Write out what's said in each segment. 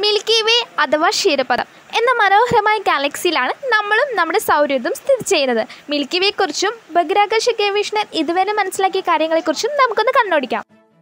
milky വേ അഥവാ ക്ഷീരപഥം എന്ന മനോഹരമായ ഗാലക്സിയിലാണ് നമ്മളും നമ്മുടെ സൗരയൂഥം സ്ഥിതി ചെയ്യുന്നത് മിൽക്കി വേയെക്കുറിച്ചും ബഹിരാകാശ ഗവേഷണർ ഇതുവരെ മനസ്സിലാക്കിയ കാര്യങ്ങളെക്കുറിച്ചും നമുക്കൊന്ന് കണ്ണോടിക്കാം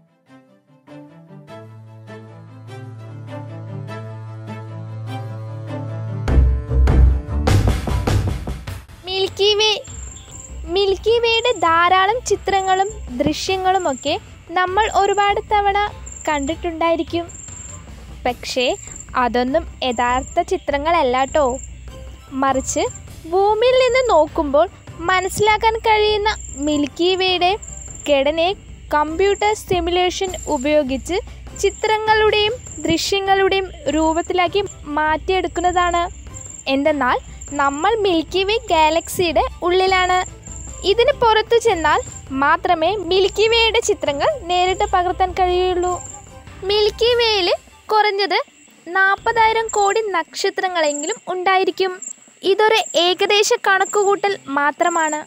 മിൽക്കി വേ മിൽക്കി വേയുടെ ധാരാളം ചിത്രങ്ങളും ദൃശ്യങ്ങളുമൊക്കെ നമ്മൾ ഒരുപാട് തവണ കണ്ടിട്ടുണ്ടായിരിക്കും പക്ഷേ അതൊന്നും യഥാർത്ഥ ചിത്രങ്ങളല്ല കേട്ടോ മറിച്ച് ഭൂമിയിൽ നിന്ന് നോക്കുമ്പോൾ മനസ്സിലാക്കാൻ കഴിയുന്ന മിൽക്കി വേയുടെ ഘടനയെ കമ്പ്യൂട്ടർ സിമുലേഷൻ ഉപയോഗിച്ച് ചിത്രങ്ങളുടെയും ദൃശ്യങ്ങളുടെയും രൂപത്തിലാക്കി മാറ്റിയെടുക്കുന്നതാണ് എന്തെന്നാൽ നമ്മൾ മിൽക്കി വേ ഗാലക്സിയുടെ ഉള്ളിലാണ് ഇതിന് പുറത്തു ചെന്നാൽ മാത്രമേ മിൽക്കി വേയുടെ ചിത്രങ്ങൾ നേരിട്ട് പകർത്താൻ കഴിയുള്ളൂ മിൽക്കി വേയിൽ കുറഞ്ഞത് നാൽപ്പതായിരം കോടി നക്ഷത്രങ്ങളെങ്കിലും ഉണ്ടായിരിക്കും ഇതൊരു ഏകദേശ കണക്കുകൂട്ടൽ മാത്രമാണ്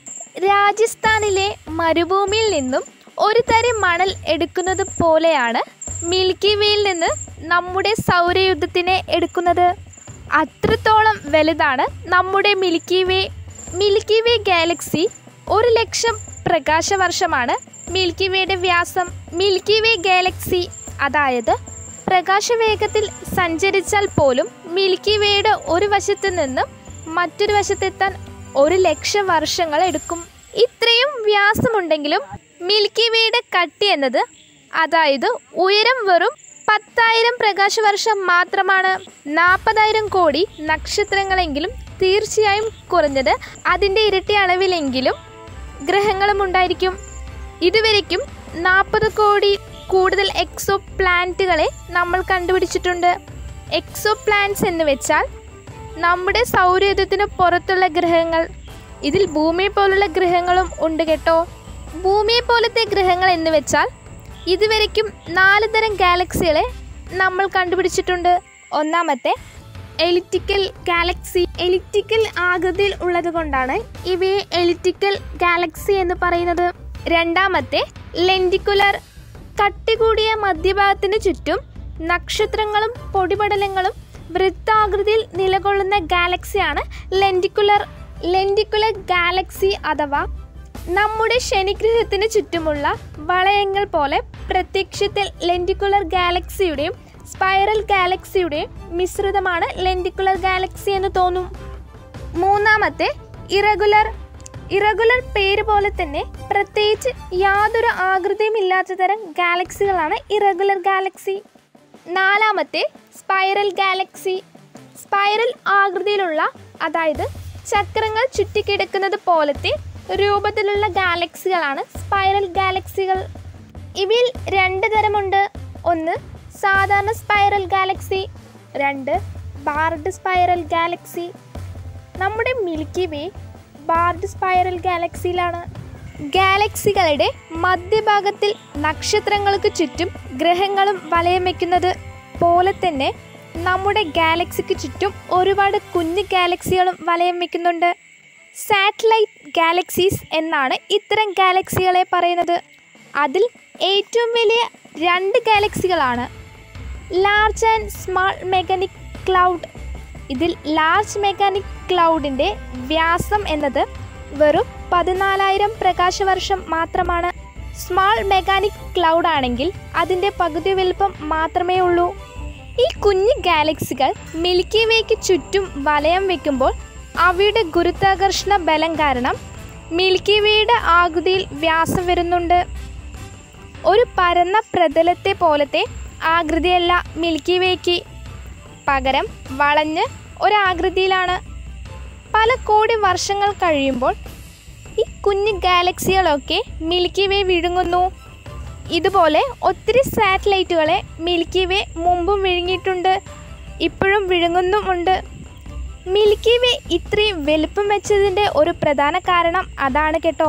രാജസ്ഥാനിലെ മരുഭൂമിയിൽ നിന്നും ഒരു തരി മണൽ എടുക്കുന്നത് പോലെയാണ് മിൽക്കി വേയിൽ നിന്ന് നമ്മുടെ സൗരയുദ്ധത്തിനെ എടുക്കുന്നത് അത്രത്തോളം വലുതാണ് നമ്മുടെ milky way milky way galaxy ഒരു ലക്ഷം പ്രകാശവർഷമാണ് മിൽക്കി വേയുടെ വ്യാസം മിൽക്കി വേ ഗാലക്സി അതായത് പ്രകാശവേഗത്തിൽ സഞ്ചരിച്ചാൽ പോലും മിൽക്കി വേയുടെ ഒരു വശത്ത് നിന്ന് മറ്റൊരു വശത്തെത്താൻ ഒരു ലക്ഷം വർഷങ്ങൾ എടുക്കും ഇത്രയും വ്യാസമുണ്ടെങ്കിലും മിൽക്കി വേയുടെ കട്ടി എന്നത് അതായത് ഉയരം വെറും പത്തായിരം പ്രകാശവർഷം മാത്രമാണ് നാൽപ്പതായിരം കോടി നക്ഷത്രങ്ങളെങ്കിലും തീർച്ചയായും കുറഞ്ഞത് അതിൻ്റെ ഇരട്ടി അളവിലെങ്കിലും ഗ്രഹങ്ങളും ഉണ്ടായിരിക്കും ഇതുവരയ്ക്കും നാൽപ്പത് കോടി കൂടുതൽ എക്സോ പ്ലാനറ്റുകളെ നമ്മൾ കണ്ടുപിടിച്ചിട്ടുണ്ട് എക്സോ പ്ലാനറ്റ്സ് എന്ന് വെച്ചാൽ നമ്മുടെ സൗരയൂഥത്തിന് പുറത്തുള്ള ഗ്രഹങ്ങൾ ഇതിൽ ഭൂമിയെ പോലുള്ള ഗ്രഹങ്ങളും ഉണ്ട് കേട്ടോ ഭൂമിയെ പോലത്തെ ഗ്രഹങ്ങൾ എന്ന് വെച്ചാൽ ഇതുവരയ്ക്കും നാല് തരം ഗാലക്സികളെ നമ്മൾ കണ്ടുപിടിച്ചിട്ടുണ്ട് ഒന്നാമത്തെ എലിപ്റ്റിക്കൽ ഗാലക്സി എലിപ്റ്റിക്കൽ ആകൃതിയിൽ ഉള്ളത് കൊണ്ടാണ് ഇവയെ എലിപ്റ്റിക്കൽ ഗാലക്സി എന്ന് പറയുന്നത് രണ്ടാമത്തെ ലെൻഡിക്കുലർ കട്ടി കൂടിയ മധ്യഭാഗത്തിന് ചുറ്റും നക്ഷത്രങ്ങളും പൊടിപടലങ്ങളും വൃത്താകൃതിയിൽ നിലകൊള്ളുന്ന ഗാലക്സിയാണ് ലെൻഡിക്കുലർ ലെൻഡിക്കുലർ ഗാലക്സി അഥവാ നമ്മുടെ ശനിഗ്രഹത്തിന് ചുറ്റുമുള്ള വളയങ്ങൾ പോലെ പ്രത്യക്ഷത്തിൽ ലെൻഡിക്കുലർ ഗാലക്സിയുടെയും സ്പൈറൽ ഗാലക്സിയുടെയും മിശ്രിതമാണ് ലെൻഡിക്കുലർ ഗാലക്സി എന്ന് തോന്നും മൂന്നാമത്തെ ഇറഗുലർ ഇറഗുലർ പേര് പോലെ തന്നെ പ്രത്യേകിച്ച് യാതൊരു ആകൃതിയും ഇല്ലാത്ത തരം ഗാലക്സികളാണ് ഇറഗുലർ ഗാലക്സി നാലാമത്തെ സ്പൈറൽ ഗാലക്സി സ്പൈറൽ ആകൃതിയിലുള്ള അതായത് ചക്രങ്ങൾ ചുറ്റിക്കിടക്കുന്നത് പോലത്തെ രൂപത്തിലുള്ള ഗാലക്സികളാണ് സ്പൈറൽ ഗാലക്സികൾ ഇവയിൽ രണ്ട് തരമുണ്ട് ഒന്ന് സാധാരണ സ്പൈറൽ ഗാലക്സി രണ്ട് ബാർഡ് സ്പൈറൽ ഗാലക്സി നമ്മുടെ മിൽക്കി വേ ബാർഡ് സ്പൈറൽ ഗാലക്സിയിലാണ് ഗാലക്സികളുടെ മധ്യഭാഗത്തിൽ നക്ഷത്രങ്ങൾക്ക് ചുറ്റും ഗ്രഹങ്ങളും വലയം വയ്ക്കുന്നത് പോലെ തന്നെ നമ്മുടെ ഗാലക്സിക്ക് ചുറ്റും ഒരുപാട് കുഞ്ഞു ഗാലക്സികളും വലയം വയ്ക്കുന്നുണ്ട് സാറ്റലൈറ്റ് ഗാലക്സീസ് എന്നാണ് ഇത്തരം ഗാലക്സികളെ പറയുന്നത് അതിൽ ഏറ്റവും വലിയ രണ്ട് ഗാലക്സികളാണ് large and small magellanic cloud ഇതിൽ ലാർജ് മെക്കാനിക് ക്ലൗഡിൻ്റെ വ്യാസം എന്നത് വെറും പതിനാലായിരം പ്രകാശവർഷം മാത്രമാണ് സ്മാൾ മെക്കാനിക് ക്ലൗഡ് ആണെങ്കിൽ അതിൻ്റെ പകുതി വലുപ്പം മാത്രമേ ഉള്ളൂ ഈ കുഞ്ഞു ഗാലക്സികൾ മിൽക്കി വേക്ക് ചുറ്റും വലയം വെക്കുമ്പോൾ അവയുടെ ഗുരുത്വാകർഷണ ബലം കാരണം മിൽക്കി വേയുടെ ആകൃതിയിൽ വ്യാസം വരുന്നുണ്ട് ഒരു പരന്ന പ്രതലത്തെ പോലത്തെ ആകൃതിയല്ല മിൽക്കി വേക്ക് പകരം വളഞ്ഞ് ഒരാകൃതിയിലാണ് പല കോടി വർഷങ്ങൾ കഴിയുമ്പോൾ ഈ കുഞ്ഞു ഗാലക്സികളൊക്കെ മിൽക്കി വേ വിഴുങ്ങുന്നു ഇതുപോലെ ഒത്തിരി സാറ്റലൈറ്റുകളെ മിൽക്കി വേ മുമ്പും വിഴുങ്ങിയിട്ടുണ്ട് ഇപ്പോഴും വിഴുങ്ങുന്നുമുണ്ട് മിൽക്കി വേ ഇത്രയും വലുപ്പം വെച്ചതിൻ്റെ ഒരു പ്രധാന കാരണം അതാണ് കേട്ടോ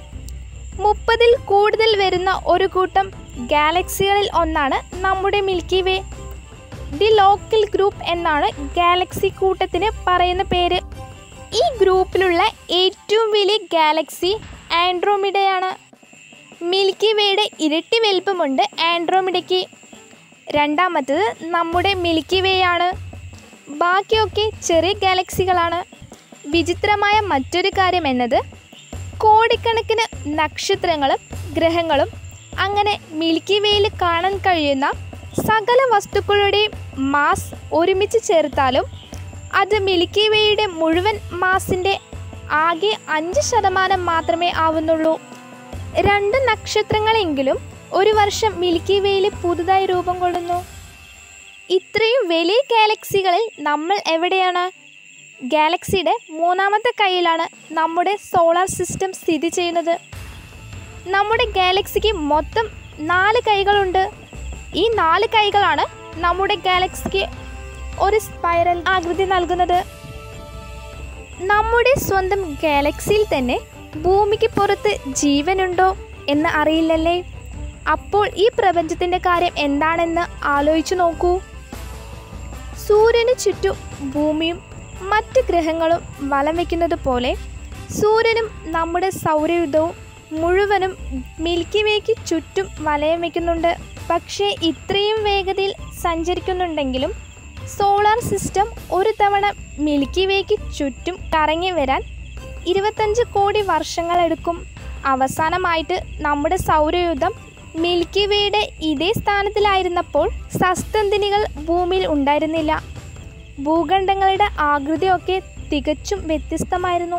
മുപ്പതിൽ കൂടുതൽ വരുന്ന ഒരു കൂട്ടം ഗാലക്സികളിൽ ഒന്നാണ് നമ്മുടെ milky way the local group എന്നാണ് ഗാലക്സി കൂട്ടത്തിന് പറയുന്ന പേര് ഈ ഗ്രൂപ്പിലുള്ള ഏറ്റവും വലിയ ഗാലക്സി ആൻഡ്രോമിഡയാണ് മിൽക്കി വേയുടെ ഇരട്ടി വലുപ്പമുണ്ട് ആൻഡ്രോമിഡയ്ക്ക് രണ്ടാമത്തത് നമ്മുടെ മിൽക്കി വേ ആണ് ബാക്കിയൊക്കെ ചെറിയ ഗാലക്സികളാണ് വിചിത്രമായ മറ്റൊരു കാര്യം എന്നത് കോടിക്കണക്കിന് നക്ഷത്രങ്ങളും ഗ്രഹങ്ങളും അങ്ങനെ മിൽക്കി വേയിൽ കാണാൻ കഴിയുന്ന സകല വസ്തുക്കളുടെയും മാസ് ഒരുമിച്ച് ചേർത്താലും അത് മിൽക്കി വേയുടെ മുഴുവൻ മാസിൻ്റെ ആകെ അഞ്ച് ശതമാനം മാത്രമേ ആവുന്നുള്ളൂ രണ്ട് നക്ഷത്രങ്ങളെങ്കിലും ഒരു വർഷം മിൽക്കി വേയിൽ പുതുതായി രൂപം കൊള്ളുന്നു ഇത്രയും വലിയ ഗാലക്സികളിൽ നമ്മൾ എവിടെയാണ് ഗാലക്സിയുടെ മൂന്നാമത്തെ കൈയിലാണ് നമ്മുടെ സോളാർ സിസ്റ്റം സ്ഥിതി ചെയ്യുന്നത് നമ്മുടെ ഗാലക്സിക്ക് മൊത്തം നാല് കൈകളുണ്ട് ഈ നാല് കൈകളാണ് നമ്മുടെ ഗാലക്സിക്ക് ഒരു സ്പൈറൽ ആകൃതി നൽകുന്നത് നമ്മുടെ സ്വന്തം ഗാലക്സിയിൽ തന്നെ ഭൂമിക്ക് പുറത്ത് ജീവനുണ്ടോ എന്ന് അറിയില്ലല്ലേ അപ്പോൾ ഈ പ്രപഞ്ചത്തിൻ്റെ കാര്യം എന്താണെന്ന് ആലോചിച്ചു നോക്കൂ സൂര്യന് ചുറ്റും ഭൂമിയും മറ്റ് ഗ്രഹങ്ങളും വലം വയ്ക്കുന്നത് പോലെ സൂര്യനും നമ്മുടെ സൗരയുധവും മുഴുവനും മിൽക്കി വേക്ക് ചുറ്റും വലയം വയ്ക്കുന്നുണ്ട് പക്ഷേ ഇത്രയും വേഗതയിൽ സഞ്ചരിക്കുന്നുണ്ടെങ്കിലും സോളാർ സിസ്റ്റം ഒരു തവണ മിൽക്കി വേക്ക് ചുറ്റും കറങ്ങി വരാൻ ഇരുപത്തഞ്ച് കോടി വർഷങ്ങളെടുക്കും അവസാനമായിട്ട് നമ്മുടെ സൗരയുധം മിൽക്കി വേയുടെ ഇതേ സ്ഥാനത്തിലായിരുന്നപ്പോൾ സസ്തന്തിനികൾ ഭൂമിയിൽ ഉണ്ടായിരുന്നില്ല ഭൂഖണ്ഡങ്ങളുടെ ആകൃതിയൊക്കെ തികച്ചും വ്യത്യസ്തമായിരുന്നു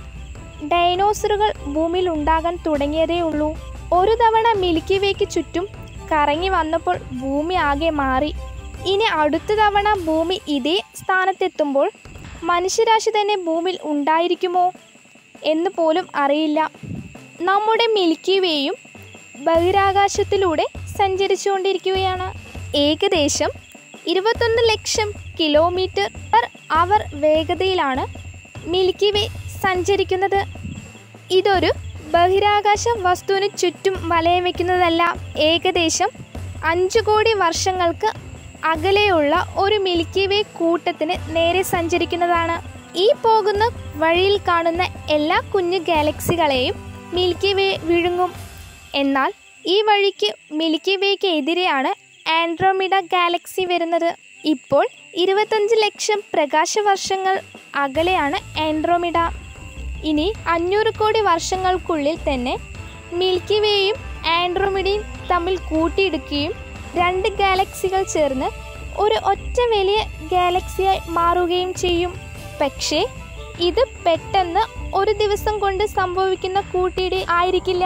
ഡൈനോസറുകൾ ഭൂമിയിൽ ഉണ്ടാകാൻ തുടങ്ങിയതേ ഉള്ളൂ ഒരു തവണ മിൽക്കി വേക്ക് ചുറ്റും കറങ്ങി വന്നപ്പോൾ ഭൂമി ആകെ മാറി ഇനി അടുത്ത തവണ ഭൂമി ഇതേ സ്ഥാനത്തെത്തുമ്പോൾ മനുഷ്യരാശി തന്നെ ഭൂമിയിൽ ഉണ്ടായിരിക്കുമോ എന്ന് പോലും അറിയില്ല നമ്മുടെ മിൽക്കി വേയും ബഹിരാകാശത്തിലൂടെ സഞ്ചരിച്ചുകൊണ്ടിരിക്കുകയാണ് ഏകദേശം ഇരുപത്തൊന്ന് ലക്ഷം കിലോമീറ്റർ പെർ അവർ വേഗതയിലാണ് മിൽക്കി വേ സഞ്ചരിക്കുന്നത് ഇതൊരു ബഹിരാകാശ വസ്തുവിന് ചുറ്റും വലയം വയ്ക്കുന്നതല്ല ഏകദേശം അഞ്ചു കോടി വർഷങ്ങൾക്ക് അകലെയുള്ള ഒരു മിൽക്കി വേ കൂട്ടത്തിന് നേരെ സഞ്ചരിക്കുന്നതാണ് ഈ പോകുന്ന വഴിയിൽ കാണുന്ന എല്ലാ കുഞ്ഞു ഗാലക്സികളെയും മിൽക്കി വേ വിഴുങ്ങും എന്നാൽ ഈ വഴിക്ക് മിൽക്കി വേക്ക് എതിരെയാണ് ആൻഡ്രോമിഡ ഗാലക്സി വരുന്നത് ഇപ്പോൾ ഇരുപത്തഞ്ച് ലക്ഷം പ്രകാശവർഷങ്ങൾ അകലെയാണ് ആൻഡ്രോമിഡ ഇനി അഞ്ഞൂറ് കോടി വർഷങ്ങൾക്കുള്ളിൽ തന്നെ മിൽക്കി വേയും ആൻഡ്രോമിഡയും തമ്മിൽ കൂട്ടിയിടുകയും രണ്ട് ഗാലക്സികൾ ചേർന്ന് ഒരു ഒറ്റ വലിയ ഗാലക്സിയായി മാറുകയും ചെയ്യും പക്ഷേ ഇത് പെട്ടെന്ന് ഒരു ദിവസം കൊണ്ട് സംഭവിക്കുന്ന കൂട്ടിയിടി ആയിരിക്കില്ല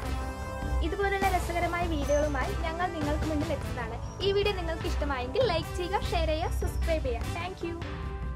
ഇതുപോലുള്ള രസകരമായ വീഡിയോകളുമായി ഞങ്ങൾ നിങ്ങൾക്ക് മുന്നിൽ എത്തുന്നതാണ് ഈ വീഡിയോ നിങ്ങൾക്ക് ഇഷ്ടമായെങ്കിൽ ലൈക്ക് ചെയ്യുക ഷെയർ ചെയ്യുക സബ്സ്ക്രൈബ് ചെയ്യുക താങ്ക്